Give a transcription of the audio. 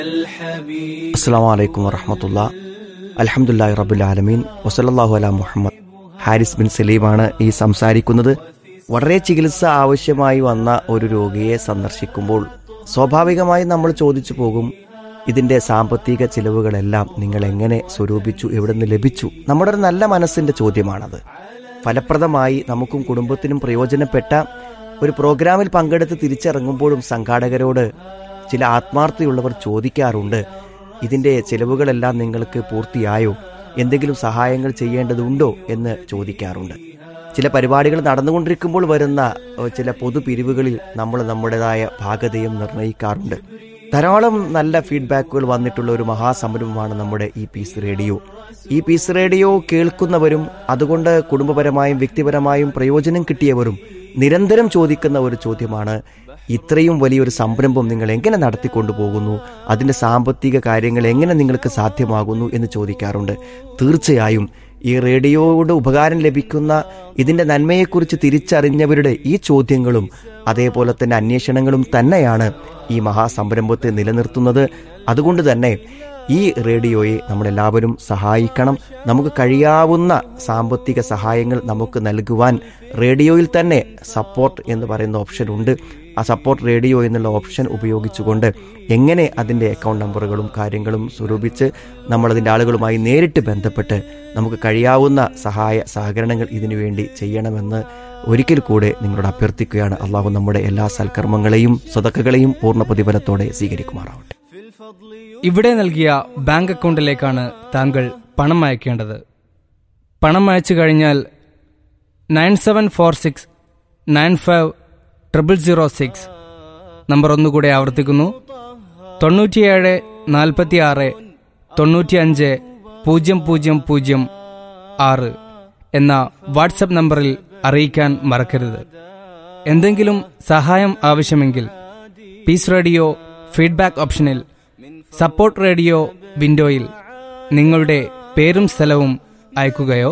അസ്സാം വലൈക്കും വറഹമത്തുള്ള അലഹമുല്ലാ റബുലാലമീൻ വസലല്ലാഹു അല മുഹമ്മദ് ഹാരിസ് ബിൻ സലീമാണ് ഈ സംസാരിക്കുന്നത് വളരെ ചികിത്സ ആവശ്യമായി വന്ന ഒരു രോഗിയെ സന്ദർശിക്കുമ്പോൾ സ്വാഭാവികമായി നമ്മൾ ചോദിച്ചു പോകും ഇതിന്റെ സാമ്പത്തിക ചിലവുകളെല്ലാം നിങ്ങൾ എങ്ങനെ സ്വരൂപിച്ചു എവിടെ നിന്ന് ലഭിച്ചു നമ്മുടെ ഒരു നല്ല മനസ്സിന്റെ ചോദ്യമാണത് ഫലപ്രദമായി നമുക്കും കുടുംബത്തിനും പ്രയോജനപ്പെട്ട ഒരു പ്രോഗ്രാമിൽ പങ്കെടുത്ത് തിരിച്ചിറങ്ങുമ്പോഴും സംഘാടകരോട് ചില ആത്മാർത്ഥതയുള്ളവർ ചോദിക്കാറുണ്ട് ഇതിന്റെ ചിലവുകളെല്ലാം നിങ്ങൾക്ക് പൂർത്തിയായോ എന്തെങ്കിലും സഹായങ്ങൾ ചെയ്യേണ്ടതുണ്ടോ എന്ന് ചോദിക്കാറുണ്ട് ചില പരിപാടികൾ നടന്നുകൊണ്ടിരിക്കുമ്പോൾ വരുന്ന ഏഹ്, ചില പൊതുപിരിവുകളിൽ നമ്മൾ നമ്മുടേതായ ഭാഗതയും നിർണ്ണയിക്കാറുണ്ട് ധാരാളം നല്ല ഫീഡ്ബാക്കുകൾ വന്നിട്ടുള്ള ഒരു മഹാസംരംഭമാണ് നമ്മുടെ ഈ പീസ് റേഡിയോ ഈ പീസ് റേഡിയോ കേൾക്കുന്നവരും അതുകൊണ്ട് കുടുംബപരമായും വ്യക്തിപരമായും പ്രയോജനം കിട്ടിയവരും നിരന്തരം ചോദിക്കുന്ന ഒരു ചോദ്യമാണ് ഇത്രയും വലിയൊരു സംരംഭം നിങ്ങൾ എങ്ങനെ നടത്തിക്കൊണ്ടു പോകുന്നു അതിന്റെ സാമ്പത്തിക കാര്യങ്ങൾ എങ്ങനെ നിങ്ങൾക്ക് സാധ്യമാകുന്നു എന്ന് ചോദിക്കാറുണ്ട് തീർച്ചയായും ഈ റേഡിയോയുടെ ഉപകാരം ലഭിക്കുന്ന ഇതിന്റെ നന്മയെക്കുറിച്ച് തിരിച്ചറിഞ്ഞവരുടെ ഈ ചോദ്യങ്ങളും അതേപോലെ തന്നെ അന്വേഷണങ്ങളും തന്നെയാണ് ഈ മഹാസംരംഭത്തെ നിലനിർത്തുന്നത് അതുകൊണ്ട് തന്നെ ഈ റേഡിയോയെ നമ്മളെല്ലാവരും സഹായിക്കണം നമുക്ക് കഴിയാവുന്ന സാമ്പത്തിക സഹായങ്ങൾ നമുക്ക് നൽകുവാൻ റേഡിയോയിൽ തന്നെ സപ്പോർട്ട് എന്ന് പറയുന്ന ഓപ്ഷൻ ഉണ്ട് ആ സപ്പോർട്ട് റേഡിയോ എന്നുള്ള ഓപ്ഷൻ ഉപയോഗിച്ചുകൊണ്ട് എങ്ങനെ അതിൻ്റെ അക്കൗണ്ട് നമ്പറുകളും കാര്യങ്ങളും സ്വരൂപിച്ച് നമ്മളതിൻ്റെ ആളുകളുമായി നേരിട്ട് ബന്ധപ്പെട്ട് നമുക്ക് കഴിയാവുന്ന സഹായ സഹകരണങ്ങൾ ഇതിനു വേണ്ടി ചെയ്യണമെന്ന് ഒരിക്കൽ കൂടെ നിങ്ങളോട് അഭ്യർത്ഥിക്കുകയാണ് അള്ളാഹു നമ്മുടെ എല്ലാ സൽക്കർമ്മങ്ങളെയും സ്വതക്കകളെയും പൂർണ്ണ പ്രതിഫലത്തോടെ സ്വീകരിക്കുമാറാവട്ടെ ഇവിടെ നൽകിയ ബാങ്ക് അക്കൗണ്ടിലേക്കാണ് താങ്കൾ പണം അയക്കേണ്ടത് പണം അയച്ചു കഴിഞ്ഞാൽ nine seven four six nine five triple zero six number ഒന്നുകൂടെ ആവർത്തിക്കുന്നു തൊണ്ണൂറ്റിയേഴ് നാൽപ്പത്തി ആറ് തൊണ്ണൂറ്റിയഞ്ച് പൂജ്യം പൂജ്യം പൂജ്യം ആറ് എന്ന വാട്സപ്പ് നമ്പറിൽ അറിയിക്കാൻ മറക്കരുത് എന്തെങ്കിലും സഹായം ആവശ്യമെങ്കിൽ പീസ് റേഡിയോ ഫീഡ്ബാക്ക് ഓപ്ഷനിൽ സപ്പോർട്ട് റേഡിയോ വിൻഡോയിൽ നിങ്ങളുടെ പേരും സ്ഥലവും അയക്കുകയോ